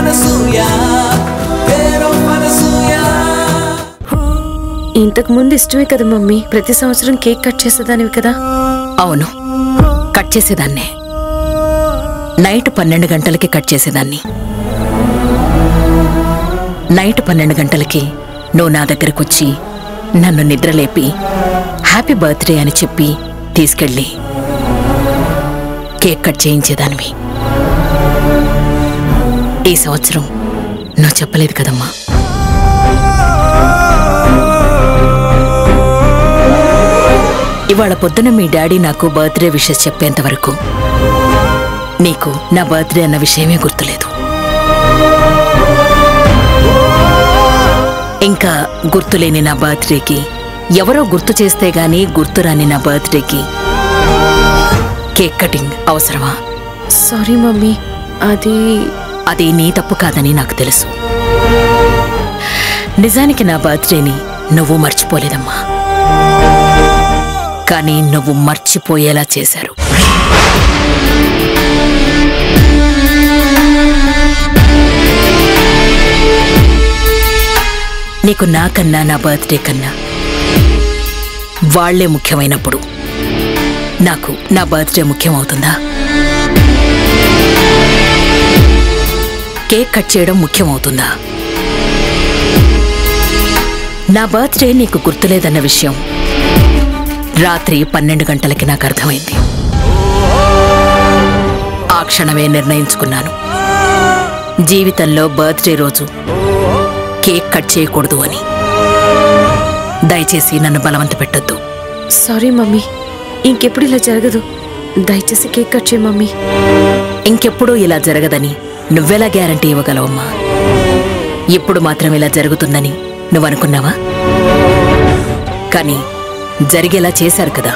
అనసూయ పేరు అనసూయ ఇంతకు ముందు ఇష్టమే కదా మమ్మీ ప్రతి సంవత్సరం కేక్ కట్ చేసేదానివి కదా అవును కట్ చేసేదాన్నే నైట్ పన్నెండు గంటలకి కట్ చేసేదాన్ని నైట్ పన్నెండు గంటలకి నువ్వు నా దగ్గరకు వచ్చి నన్ను నిద్రలేపి హ్యాపీ బర్త్డే అని చెప్పి తీసుకెళ్ళి కేక్ కట్ చేయించేదానివి ఈ సంవత్సరం నువ్వు చెప్పలేదు కదమ్మా ఇవాళ పొద్దున మీ డాడీ నాకు బర్త్డే విషెస్ చెప్పేంత వరకు నీకు నా బర్త్డే అన్న విషయమే గుర్తులేదు ఇంకా గుర్తులేని నా బర్త్డేకి ఎవరో గుర్తు చేస్తే గానీ గుర్తురాని నా బర్త్డేకి కేక్ కటింగ్ అవసరమా సారీ మమ్మీ అది అది నీ తప్పు కాదని నాకు తెలుసు నిజానికి నా బర్త్డేని నువ్వు మర్చిపోలేదమ్మా కానీ నువ్వు మర్చిపోయేలా చేశారు నీకు నాకన్నా నా బర్త్డే కన్నా వాళ్లే ముఖ్యమైనప్పుడు నాకు నా బర్త్డే ముఖ్యమవుతుందా కేక్ కట్ చేయడం ముఖ్యమవుతుందా నా బర్త్డే నీకు గుర్తులేదన్న విషయం రాత్రి పన్నెండు గంటలకి నాకు అర్థమైంది ఆ క్షణమే నిర్ణయించుకున్నాను జీవితంలో బర్త్డే రోజు కేక్ కట్ చేయకూడదు అని దయచేసి నన్ను బలవంత పెట్టొద్దు సారీ మమ్మీ ఇంకెప్పుడు ఇలా జరగదు దయచేసి కేక్ కట్ చేయి మమ్మీ ఇంకెప్పుడూ ఇలా జరగదని నువ్వెలా గ్యారంటీ ఇవ్వగలవమ్మా ఇప్పుడు మాత్రం ఇలా జరుగుతుందని నువ్వనుకున్నావా కానీ జరిగేలా చేశారు కదా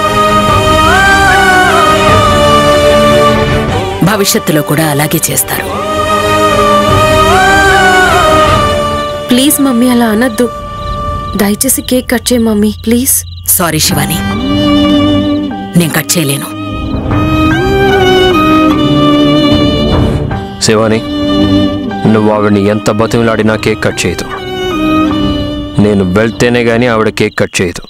భవిష్యత్తులో కూడా అలాగే చేస్తారు ప్లీజ్ మమ్మీ అలా అనొద్దు దయచేసి కేక్ కట్ చేయి మమ్మీ ప్లీజ్ సారీ శివాని నేను కట్ చేయలేను శివాని నువ్వు ఆవిడని ఎంత బతిమలాడినా కేక్ కట్ చేయదు నేను వెళ్తేనే గానీ ఆవిడ కేక్ కట్ చేయదు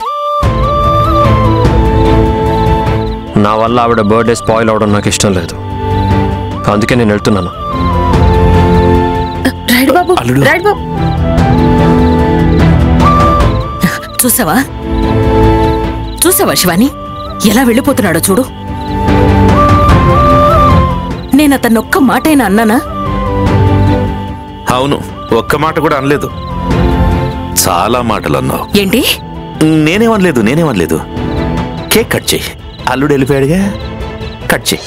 నా వల్ల ఆవిడ బర్త్డే స్పాయిల్ అవడం నాకు ఇష్టం లేదు అందుకే నేను వెళ్తున్నాను రైడ్ బాబు అల్లుడు. రైడ్ బాబు చూసావా చూసావా శివాని ఎలా వెళ్ళిపోతున్నాడో చూడు నేను అతన్ని ఒక్క మాటైనా అన్నానా అవును ఒక్క మాట కూడా అనలేదు చాలా మాటలు అన్నావు ఏంటి నేనేమనలేదు నేనేమనలేదు కేక్ కట్ చేయి అల్లుడు వెళ్ళిపోయాడుగా కట్ చేయి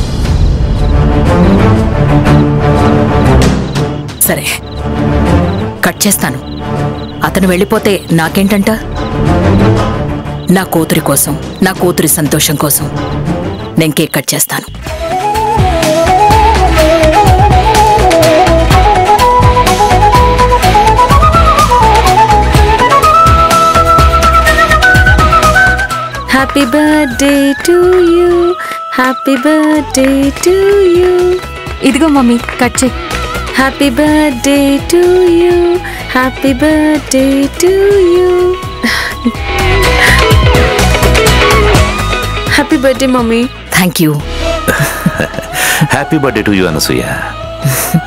సరే కట్ చేస్తాను అతను వెళ్ళిపోతే నాకేంటంట నా కూతురి కోసం నా కూతురి సంతోషం కోసం నేను కేక్ కట్ చేస్తాను happy birthday to you happy birthday to you ఇదిగో మమ్మీ కట్ చేయి happy birthday to you happy birthday to you happy birthday mummy thank you happy birthday to you Anasuya